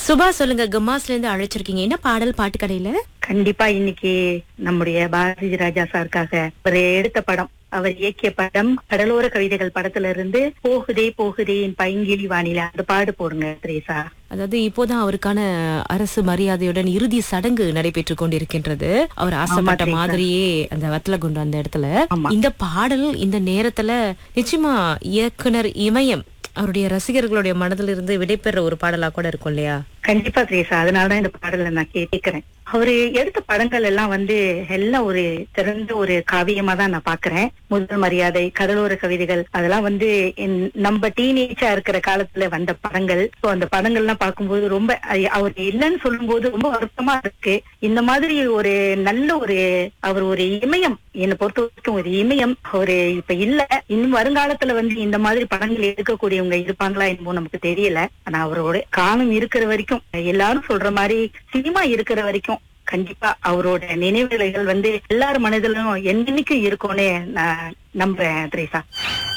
சுபா சொல்லுங்க கம்மாஸ்ல இருந்து அழைச்சிருக்கீங்க என்ன பாடல் பாட்டு கடையில கண்டிப்பா இன்னைக்கு நம்முடைய பாரதி ராஜா சாருக்காக அவர் எடுத்த படம் அவர் இயக்கிய படம் கடலோர கவிதைகள் படத்துல இருந்து போகுதே போகுதே என் பைங்கிலி வானிலை அந்த பாடு போடுங்க திரேசா அதாவது இப்போதான் அவருக்கான அரசு மரியாதையுடன் இறுதி சடங்கு நடைபெற்றுக் கொண்டிருக்கின்றது அவர் ஆசைப்பட்ட ஆமா, மாதிரியே அந்த வத்தலகுண்டு அந்த இடத்துல ஆமா. இந்த பாடல் இந்த நேரத்துல நிச்சயமா இயக்குனர் இமயம் அவருடைய ரசிகர்களுடைய மனதிலிருந்து விடைபெற ஒரு பாடலா கூட இருக்கும் இல்லையா கண்டிப்பா திரேசா அதனாலதான் இந்த பாடலை நான் கேட்கிறேன் அவரு எடுத்த படங்கள் எல்லாம் வந்து எல்லாம் ஒரு சிறந்த ஒரு காவியமா தான் நான் பாக்குறேன் முதல் மரியாதை கடலோர கவிதைகள் அதெல்லாம் வந்து என்- நம்ம டீனேஜா இருக்கிற காலத்துல வந்த படங்கள் சோ அந்த படங்கள்லாம் பார்க்கும்போது ரொம்ப ஐ- அவர் இல்லைன்னு சொல்லும்போது ரொம்ப வருத்தமா இருக்கு இந்த மாதிரி ஒரு நல்ல ஒரு அவர் ஒரு இமயம் என்னை பொறுத்த வரைக்கும் ஒரு இமயம் ஒரு இப்ப இல்ல இன்னும் வருங்காலத்துல வந்து இந்த மாதிரி படங்கள் எடுக்கக்கூடியவங்க இருப்பாங்களா என்னமோ நமக்கு தெரியல ஆனா அவரோட காலம் இருக்கிற வரைக்கும் எல்லாரும் சொல்ற மாதிரி சினிமா இருக்கிற வரைக்கும் கண்டிப்பா அவரோட நினைவுகள் வந்து எல்லார் மனதிலும் என்னைக்கும் இருக்கும்னு நான் நம்புறேன் திரேசா